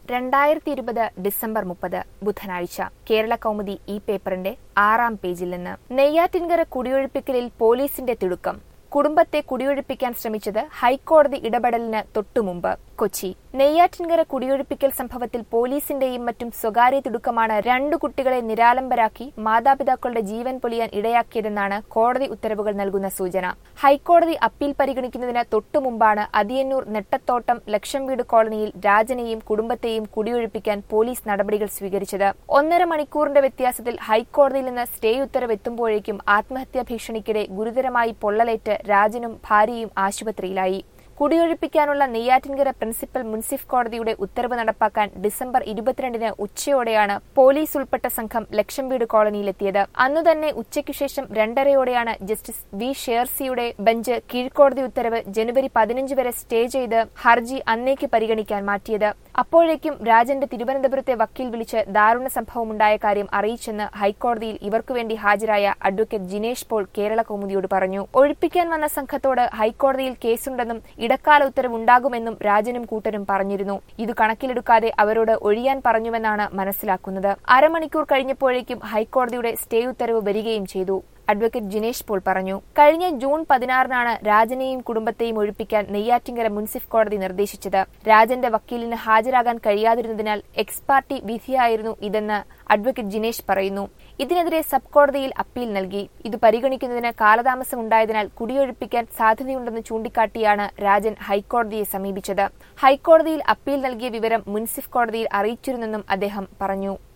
രണ്ടായിരത്തി ഇരുപത് ഡിസംബർ മുപ്പത് ബുധനാഴ്ച കേരള കൗമുദി ഈ പേപ്പറിന്റെ ആറാം പേജിൽ നിന്ന് നെയ്യാറ്റിൻകര കുടിയൊഴിപ്പിക്കലിൽ പോലീസിന്റെ തിടുക്കം കുടുംബത്തെ കുടിയൊഴിപ്പിക്കാൻ ശ്രമിച്ചത് ഹൈക്കോടതി ഇടപെടലിന് തൊട്ടുമുമ്പ് കൊച്ചി നെയ്യാറ്റിൻകര കുടിയൊഴിപ്പിക്കൽ സംഭവത്തിൽ പോലീസിന്റെയും മറ്റും സ്വകാര്യ തിടുക്കമാണ് രണ്ടു കുട്ടികളെ നിരാലംബരാക്കി മാതാപിതാക്കളുടെ ജീവൻ പൊലിയാൻ ഇടയാക്കിയതെന്നാണ് കോടതി ഉത്തരവുകൾ നൽകുന്ന സൂചന ഹൈക്കോടതി അപ്പീൽ പരിഗണിക്കുന്നതിന് തൊട്ടുമുമ്പാണ് അതിയന്നൂർ നെട്ടത്തോട്ടം ലക്ഷം വീട് കോളനിയിൽ രാജനെയും കുടുംബത്തെയും കുടിയൊഴിപ്പിക്കാൻ പോലീസ് നടപടികൾ സ്വീകരിച്ചത് ഒന്നര മണിക്കൂറിന്റെ വ്യത്യാസത്തിൽ ഹൈക്കോടതിയിൽ നിന്ന് സ്റ്റേ ഉത്തരവ് എത്തുമ്പോഴേക്കും ആത്മഹത്യാ ഭീഷണിക്കിടെ ഗുരുതരമായി പൊള്ളലേറ്റ് രാജനും ഭാര്യയും ആശുപത്രിയിലായി കുടിയൊഴിപ്പിക്കാനുള്ള നെയ്യാറ്റിൻകര പ്രിൻസിപ്പൽ മുൻസിഫ് കോടതിയുടെ ഉത്തരവ് നടപ്പാക്കാൻ ഡിസംബർ ഇരുപത്തിരണ്ടിന് ഉച്ചയോടെയാണ് പോലീസ് ഉൾപ്പെട്ട സംഘം ലക്ഷം വീട് കോളനിയിലെത്തിയത് അന്നു തന്നെ ഉച്ചയ്ക്കു ശേഷം രണ്ടരയോടെയാണ് ജസ്റ്റിസ് വി ഷേർസിയുടെ ബെഞ്ച് കീഴ്ക്കോടതി ഉത്തരവ് ജനുവരി പതിനഞ്ച് വരെ സ്റ്റേ ചെയ്ത് ഹർജി അന്നേക്ക് പരിഗണിക്കാൻ മാറ്റിയത് അപ്പോഴേക്കും രാജന്റെ തിരുവനന്തപുരത്തെ വക്കീൽ വിളിച്ച് ദാരുണ സംഭവമുണ്ടായ കാര്യം അറിയിച്ചെന്ന് ഹൈക്കോടതിയിൽ ഇവർക്കുവേണ്ടി ഹാജരായ അഡ്വക്കേറ്റ് ജിനേഷ് പോൾ കേരള കൗമുദിയോട് പറഞ്ഞു ഒഴിപ്പിക്കാൻ വന്ന സംഘത്തോട് ഹൈക്കോടതിയിൽ കേസുണ്ടെന്നും ഇടക്കാല ഉത്തരവുണ്ടാകുമെന്നും രാജനും കൂട്ടരും പറഞ്ഞിരുന്നു ഇത് കണക്കിലെടുക്കാതെ അവരോട് ഒഴിയാൻ പറഞ്ഞുവെന്നാണ് മനസ്സിലാക്കുന്നത് അരമണിക്കൂർ കഴിഞ്ഞപ്പോഴേക്കും ഹൈക്കോടതിയുടെ സ്റ്റേ ഉത്തരവ് വരികയും ചെയ്തു അഡ്വക്കേറ്റ് ജിനേഷ് പോൾ പറഞ്ഞു കഴിഞ്ഞ ജൂൺ പതിനാറിനാണ് രാജനെയും കുടുംബത്തെയും ഒഴിപ്പിക്കാൻ നെയ്യാറ്റിങ്കര മുൻസിഫ് കോടതി നിർദ്ദേശിച്ചത് രാജന്റെ വക്കീലിന് ഹാജരാകാൻ കഴിയാതിരുന്നതിനാൽ എക്സ് പാർട്ടി വിധിയായിരുന്നു ഇതെന്ന് അഡ്വക്കേറ്റ് ജിനേഷ് പറയുന്നു ഇതിനെതിരെ സബ് കോടതിയിൽ അപ്പീൽ നൽകി ഇത് പരിഗണിക്കുന്നതിന് കാലതാമസം ഉണ്ടായതിനാൽ കുടിയൊഴിപ്പിക്കാൻ സാധ്യതയുണ്ടെന്ന് ചൂണ്ടിക്കാട്ടിയാണ് രാജൻ ഹൈക്കോടതിയെ സമീപിച്ചത് ഹൈക്കോടതിയിൽ അപ്പീൽ നൽകിയ വിവരം മുൻസിഫ് കോടതിയിൽ അറിയിച്ചിരുന്നെന്നും അദ്ദേഹം പറഞ്ഞു